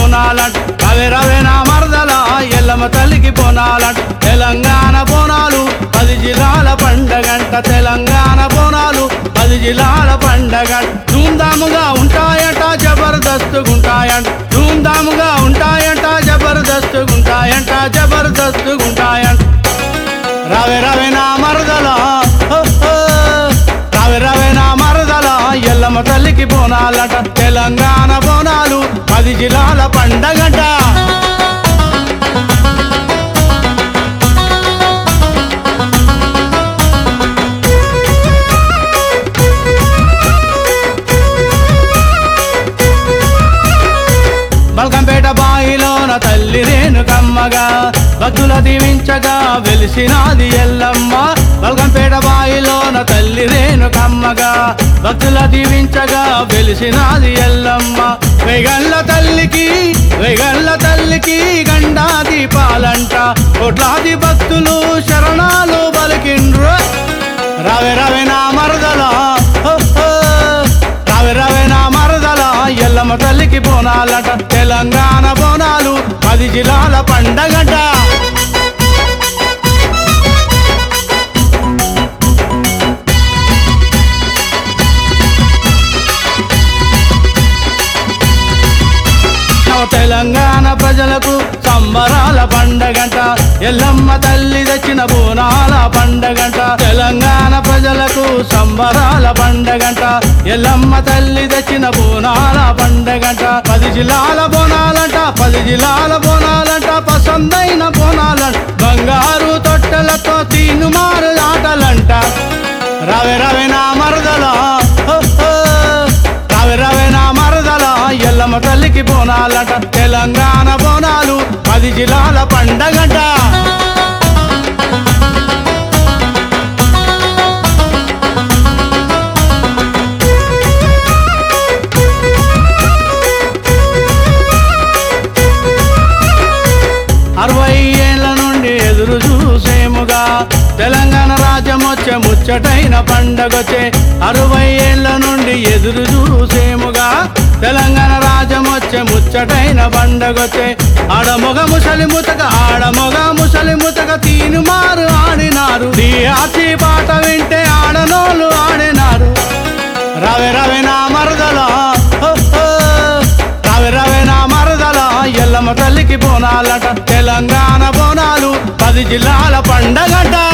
బోనాలంట రవే రవే నా మరదల ఎల్లమ్మ తల్లికి బోనాలంట తెలంగాణ బోనాలు పది జిల్లాల పండగంట తెలంగాణ బోనాలు పది జిల్లాల పండగంట ధూమ్ధాముగా ఉంటాయట జబర్దస్తుగుంటాయంట ధూమ్ధాముగా ఉంటాయంట జబర్దస్తుగుంటాయంట జబర్దస్తుగుంటాయంట రవే రవే నా మరదల హో, హో. రవే రవే నా మరదల ఎల్లమ్మ తల్లికి బోనాలట తెలంగాణ బోనాలు పది జిల్లాల పండగట బల్కంపేట బాయిలోన తల్లి రేణుకమ్మగా భక్తుల దీవించగా వెలిసినాది ఎల్లమ్మ బల్కంపేట బాయిలోన తల్లి రేణుకమ్మగా భక్తుల దీవించగా వెలిసినాది ఎల్లమ్మ వెగళ్ళ తల్లికి వెగళ్ళ తల్లికి గండా దీపాలంట కోట్లాది భక్తులు శరణాలు బలికిండ్రు రవే రవే నా మరదల హో, హో. రవే రవే నా మరదల ఎల్లమ్మ తల్లికి బోనాలట తెలంగాణ బోనాలు పది జిల్లాల పండగట నవ తెలంగాణ ప్రజలకు సంబరాల పండగంట ఎల్లమ్మ తల్లి తెచ్చిన బోనాల పండగంట తెలంగాణ ప్రజలకు సంబరాల పండగంట ఎల్లమ్మ తల్లి తెచ్చిన బోనాల పండగంట పది జిల్లాల బోనాలంట పది జిల్లాల బోనాలంట పసందైన బోనాలంట బంగారు తొట్టెలతో తీనుమారు ఆటలంట రవే రవే నా మరదల హో, హో. రవే రవే నా మరదల ఎల్లమ్మ తల్లికి బోనాలట తెలంగాణ బోనాలు పది జిల్లాల పండగట అరవై ఏళ్ళ నుండి ఎదురు చూసేముగా తెలంగాణ రాజ్యం వచ్చే ముచ్చటైన పండగొచ్చే అరవై ఏళ్ళ నుండి ఎదురు చూసేముగా తెలంగాణ రాజ్యం వచ్చే ముచ్చటైన పండగొచ్చే ఆడమొగ ముసలి ముతక ఆడమొగ ముసలి ముతక తీను మారు ఆడినారు ఈ ఆచి పాట వింటే ఆడనోళ్ళు ఆడినారు రవే రవే నా మరదల హో, హో. రవే రవే నా మరదల ఎల్లమ్మ తల్లికి బోనాలట తెలంగాణ బోనాలు పది జిల్లాల పండగట